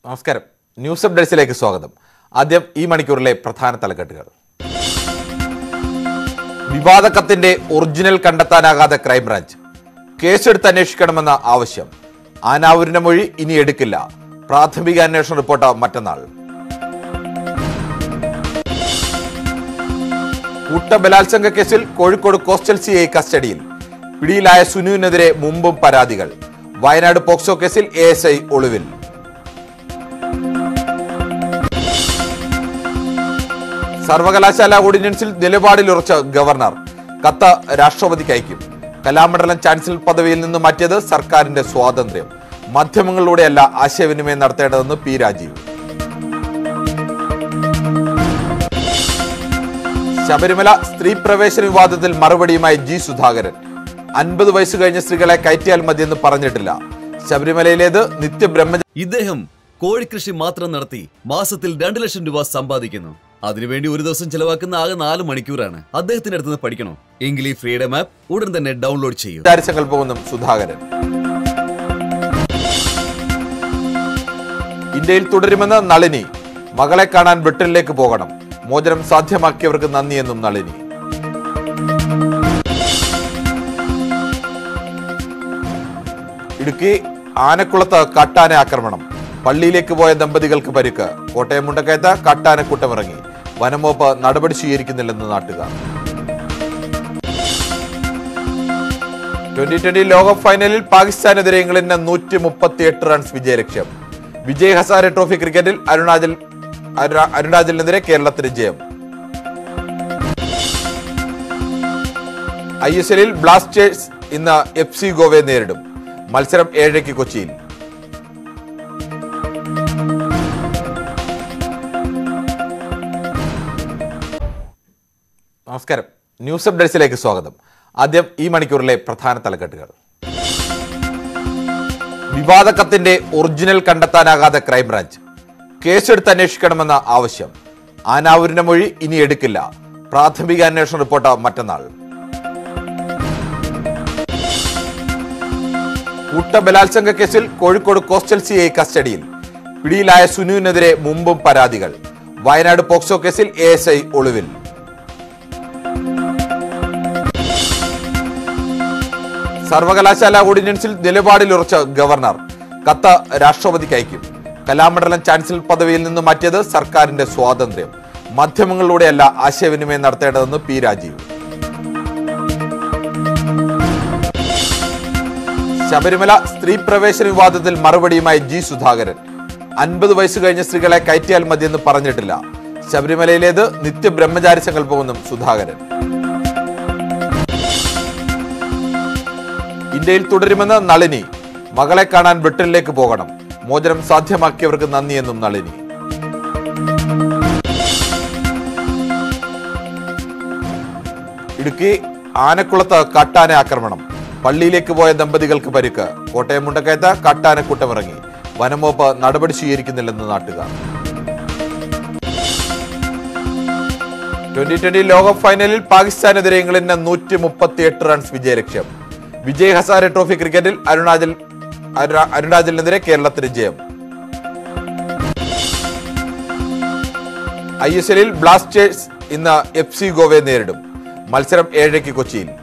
നമസ്കാരം ന്യൂസ് അപ്ഡേറ്റ്സിലേക്ക് സ്വാഗതം ആദ്യം ഈ മണിക്കൂറിലെ പ്രധാന തലക്കെട്ടുകൾ വിവാദ കത്തിന്റെ ഒറിജിനൽ കണ്ടെത്താനാകാതെ ക്രൈംബ്രാഞ്ച് കേസെടുത്ത് അന്വേഷിക്കണമെന്ന ആവശ്യം ആനാവൂരിന്റെ മൊഴി ഇനി എടുക്കില്ല പ്രാഥമിക അന്വേഷണ റിപ്പോർട്ട് മറ്റന്നാൾ കൂട്ട ബലാത്സംഗ കേസിൽ കോഴിക്കോട് കോസ്റ്റൽ സി ഐ കസ്റ്റഡിയിൽ പിടിയിലായ സുനുവിനെതിരെ മുമ്പും പരാതികൾ വയനാട് പോക്സോ കേസിൽ എ എസ് ഐ ഒളിവിൽ സർവകലാശാല ഓർഡിനൻസിൽ നിലപാടിൽ ഉറച്ച ഗവർണർ കത്ത് രാഷ്ട്രപതിക്ക് അയക്കും കലാമണ്ഡലം ചാൻസലർ പദവിയിൽ നിന്ന് മാറ്റിയത് സർക്കാരിന്റെ സ്വാതന്ത്ര്യം മാധ്യമങ്ങളിലൂടെയല്ല ആശയവിനിമയം നടത്തേണ്ടതെന്ന് പി രാജീവ് ശബരിമല സ്ത്രീ പ്രവേശന വിവാദത്തിൽ മറുപടിയുമായി ജി സുധാകരൻ അൻപത് വയസ്സ് കഴിഞ്ഞ സ്ത്രീകളെ കയറ്റിയാൽ മതിയെന്ന് പറഞ്ഞിട്ടില്ല ശബരിമലയിലേത് നിത്യബ്രഹ്മ ഇദ്ദേഹം കോഴിക്കൃഷി മാത്രം നടത്തി മാസത്തിൽ രണ്ടു ലക്ഷം രൂപ സമ്പാദിക്കുന്നു അതിനുവേണ്ടി ഒരു ദിവസം ചെലവാക്കുന്ന ആകെ നാല് മണിക്കൂറാണ് അദ്ദേഹത്തിന്റെ അടുത്ത് നിന്ന് പഠിക്കണോ എങ്കിൽ ഈ ഫ്രീഡം ആപ്പ് ഉടൻ തന്നെ ഡൗൺലോഡ് ചെയ്യൂ ചാരിസങ്കല്പമെന്നും സുധാകരൻ ഇന്ത്യയിൽ തുടരുമെന്ന് നളിനി മകളെ കാണാൻ ബ്രിട്ടനിലേക്ക് പോകണം മോചനം സാധ്യമാക്കിയവർക്ക് നന്ദിയെന്നും നളിനി ഇടുക്കി ആനക്കുളത്ത് കാട്ടാന ആക്രമണം പള്ളിയിലേക്ക് പോയ ദമ്പതികൾക്ക് പരിക്ക് കോട്ടയം മുണ്ടക്കയത്ത് കാട്ടാനക്കൂട്ടമിറങ്ങി വനംവകുപ്പ് നടപടി സ്വീകരിക്കുന്നില്ലെന്ന് നാട്ടുകാർ ട്വന്റി ട്വന്റി ലോകകപ്പ് ഫൈനലിൽ പാകിസ്ഥാനെതിരെ ഇംഗ്ലണ്ടിന് നൂറ്റി മുപ്പത്തി എട്ട് റൺസ് വിജയലക്ഷ്യം വിജയ് ഹസാരെ ട്രോഫി ക്രിക്കറ്റിൽ അരുണാചൽ അരുണ- അരുണാചലിനെതിരെ കേരളത്തിന് ജയം ഐ എസ് എല്ലിൽ ബ്ലാസ്റ്റേഴ്സ് ഇന്ന് എഫ് സി ഗോവയെ നേരിടും മത്സരം ഏഴരയ്ക്ക് കൊച്ചിയിൽ നമസ്കാരം ന്യൂസ് അപ്ഡേറ്റ്സിലേക്ക് സ്വാഗതം ആദ്യം ഈ മണിക്കൂറിലെ പ്രധാന തലക്കെട്ടുകൾ വിവാദ കത്തിന്റെ ഒറിജിനൽ കണ്ടെത്താനാകാതെ ക്രൈംബ്രാഞ്ച് കേസെടുത്ത് അന്വേഷിക്കണമെന്ന ആവശ്യം ആനാവൂരിന്റെ മൊഴി ഇനി എടുക്കില്ല പ്രാഥമിക അന്വേഷണ റിപ്പോർട്ട് മറ്റന്നാൾ കൂട്ട ബലാത്സംഗ കേസിൽ കോഴിക്കോട് കോസ്റ്റൽ സി ഐ കസ്റ്റഡിയിൽ പിടിയിലായ സുനുവിനെതിരെ മുമ്പും പരാതികൾ വയനാട് പോക്സോ കേസിൽ എ എസ് ഐ ഒളിവിൽ സർവകലാശാല ഓർഡിനൻസിൽ നിലപാടിൽ ഉറച്ച ഗവർണർ കത്ത് രാഷ്ട്രപതിക്ക് അയക്കും കലാമണ്ഡലം ചാൻസലർ പദവിയിൽ നിന്ന് മാറ്റിയത് സർക്കാരിന്റെ സ്വാതന്ത്ര്യം മാധ്യമങ്ങളിലൂടെയല്ല ആശയവിനിമയം നടത്തേണ്ടതെന്ന് പി രാജീവ് ശബരിമല സ്ത്രീ പ്രവേശന വിവാദത്തിൽ മറുപടിയുമായി ജി സുധാകരൻ അൻപത് വയസ്സ് കഴിഞ്ഞ സ്ത്രീകളെ കയറ്റിയാൽ മതിയെന്ന് പറഞ്ഞിട്ടില്ല ശബരിമലയിലേത് നിത്യബ്രഹ്മചാരി സങ്കല്പമെന്നും സുധാകരൻ ഇന്ത്യയിൽ തുടരുമെന്ന് നളിനി മകളെ കാണാൻ ബ്രിട്ടനിലേക്ക് പോകണം മോചനം സാധ്യമാക്കിയവർക്ക് നന്ദിയെന്നും നളിനി ഇടുക്കി ആനക്കുളത്ത് കാട്ടാന ആക്രമണം പള്ളിയിലേക്ക് പോയ ദമ്പതികൾക്ക് പരിക്ക് കോട്ടയം മുണ്ടക്കയത്ത് കാട്ടാനക്കൂട്ടമിറങ്ങി വനംവകുപ്പ് നടപടി സ്വീകരിക്കുന്നില്ലെന്ന് നാട്ടുകാർ ട്വന്റി ട്വന്റി ലോകകപ്പ് ഫൈനലിൽ പാകിസ്ഥാനെതിരെ ഇംഗ്ലണ്ടിന് നൂറ്റി മുപ്പത്തി എട്ട് റൺസ് വിജയലക്ഷ്യം വിജയ് ഹസാരെ ട്രോഫി ക്രിക്കറ്റിൽ അരുണാചൽ അരുണ- അരുണാചലിനെതിരെ കേരളത്തിന് ജയം ഐ എസ് എല്ലിൽ ബ്ലാസ്റ്റേഴ്സ് ഇന്ന് എഫ് സി ഗോവയെ നേരിടും മത്സരം ഏഴരയ്ക്ക് കൊച്ചിയിൽ